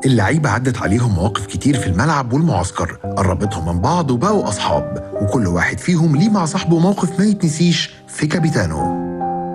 اللعيبة عدت عليهم مواقف كتير في الملعب والمعسكر قربتهم من بعض وبقوا أصحاب وكل واحد فيهم ليه مع صاحبه موقف ما يتنسيش في كابيتانو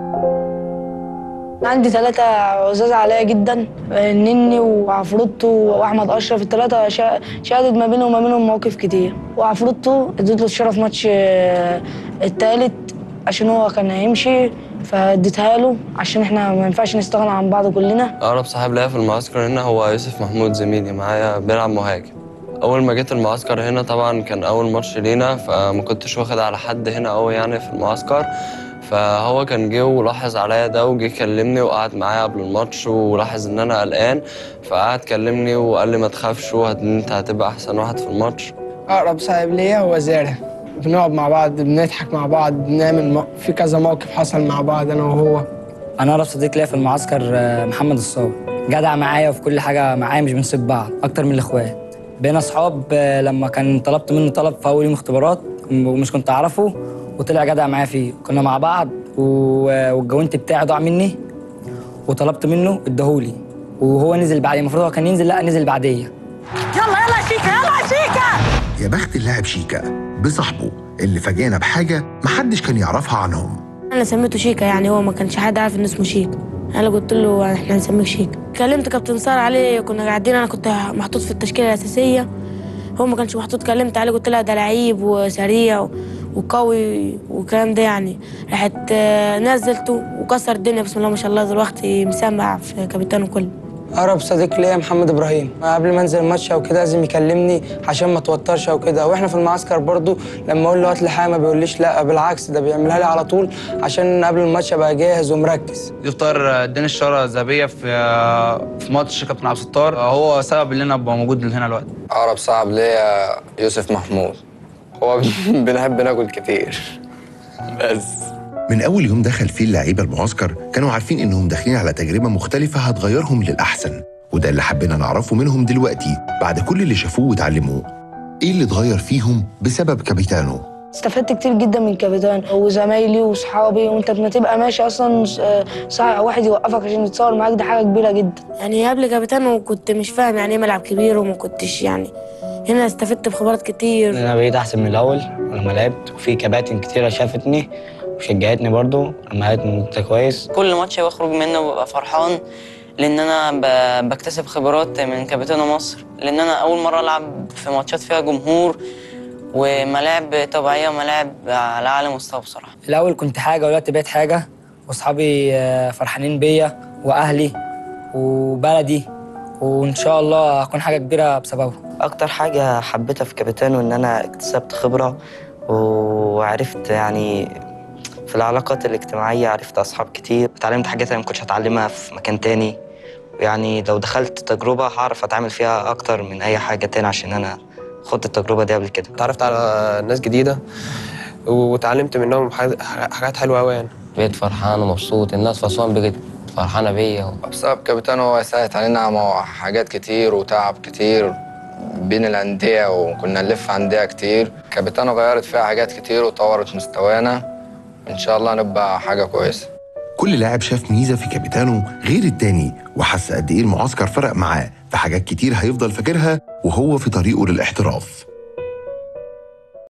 عندي ثلاثة عزاز عليا جدا نني وعفروتو واحمد اشرف الثلاثة شا- شهدت ما بينهم وما بينهم مواقف كتير وعفروتو اديت له الشرف ماتش آه، التالت عشان هو كان هيمشي فاديتها له عشان احنا ما ينفعش نستغنى عن بعض كلنا أقرب صاحب ليا في المعسكر هنا هو يوسف محمود زميلي معايا بيلعب مهاجم أول ما جيت المعسكر هنا طبعا كان أول ماتش لينا فما كنتش واخد على حد هنا أوي يعني في المعسكر فهو كان جه ولاحظ عليا ده وجه كلمني وقعد معايا قبل الماتش ولاحظ إن أنا قلقان فقعد كلمني وقال لي ما تخافش وهت- أنت هتبقى أحسن واحد في الماتش اقرب صاحب ليا هو زارع بنقعد مع بعض بنضحك مع بعض بنعمل مو... في كذا موقف حصل مع بعض انا وهو انا اقرب صديق ليا في المعسكر آه، محمد الصاوي جدع معايا وفي كل حاجه معايا مش بنسيب بعض اكتر من الاخوات بقينا اصحاب آه، لما كان طلبت منه طلب في اول يوم اختبارات ومش كنت اعرفه وطلع جدع معايا فيه كنا مع بعض و- والجوانت بتاعي ضاع مني وطلبت منه اداهولي وهو نزل بعدي المفروض هو كان ينزل لا نزل بعديه يا بخت اللاعب شيكا بصاحبه اللي فاجئنا بحاجة محدش كان يعرفها عنهم انا سميته شيكا يعني هو ما كانش حد عارف ان اسمه شيكا انا قلت له احنا هنسميك شيكا كلمت كابتن سار عليه كنا قاعدين انا كنت محطوط في التشكيله الاساسيه هو ما كانش محطوط كلمت عليه قلت له ده لعيب وسريع وقوي والكلام ده يعني راحت آه، نزلته وكسر الدنيا بسم الله ما شاء الله دلوقتي مسمع في كابتنه كله اقرب صديق ليا محمد ابراهيم قبل ما انزل الماتش او كده لازم يكلمني عشان ما اتوترش او كده واحنا في المعسكر برضو لما اقول له هات لي حاجه ما بيقوليش لا بالعكس ده بيعملها لي على طول عشان قبل الماتش ابقى جاهز ومركز يختار اداني الشاره الذهبيه في في ماتش كابتن عبد الستار هو سبب ان انا ابقى موجود هنا دلوقتي أقرب صاحب ليا يوسف محمود هو بنحب ناكل كتير بس من أول يوم دخل فيه اللعيبة المعسكر كانوا عارفين إنهم داخلين على تجربة مختلفة هتغيرهم للأحسن وده اللي حبينا نعرفه منهم دلوقتي بعد كل اللي شافوه واتعلموه إيه اللي اتغير فيهم بسبب كابيتانو استفدت كتير جدا من كابتن وزمايلي واصحابي وانت لما تبقى ماشي اصلا آه، صاحب واحد يوقفك عشان يتصور معاك ده حاجه كبيره جدا يعني قبل كابتن وكنت مش فاهم يعني ايه ملعب كبير وما كنتش يعني هنا استفدت بخبرات كتير انا بقيت احسن من الاول لما لعبت وفي كباتن كتيره شافتني وشجعتني برضو لما قالت إن انت كويس كل ماتش بخرج منه ببقى فرحان لان انا ب- بكتسب خبرات من كابتن مصر لان انا اول مره العب في ماتشات فيها جمهور وملاعب طبيعيه وملاعب على اعلى مستوى بصراحه الاول كنت حاجه ودلوقتي بقيت حاجه واصحابي آه، فرحانين بيا واهلي وبلدي وان شاء الله هكون حاجه كبيره بسببهم اكتر حاجه حبيتها في كابتن ان انا اكتسبت خبره وعرفت يعني في العلاقات الاجتماعيه عرفت اصحاب كتير اتعلمت حاجات انا ما كنتش هتعلمها في مكان تاني يعني لو دخلت تجربه هعرف اتعامل فيها اكتر من اي حاجه تاني عشان انا خدت التجربه دي قبل كده اتعرفت على ناس جديدة واتعلمت منهم حاجات حاجات حلوة أوي يعني بقيت فرحان ومبسوط الناس في أسوان بقت فرحانة بيا بسبب كابتن هو ساعد علينا مع حاجات كتير وتعب كتير بين الأندية وكنا نلف أندية كتير كابتن غيرت فيها حاجات كتير وطورت مستوانا إن شاء الله نبقى حاجة كويسة كل لاعب شاف ميزة في كابيتانو غير التاني وحس قد إيه المعسكر فرق معاه في حاجات كتير هيفضل فاكرها وهو في طريقه للاحتراف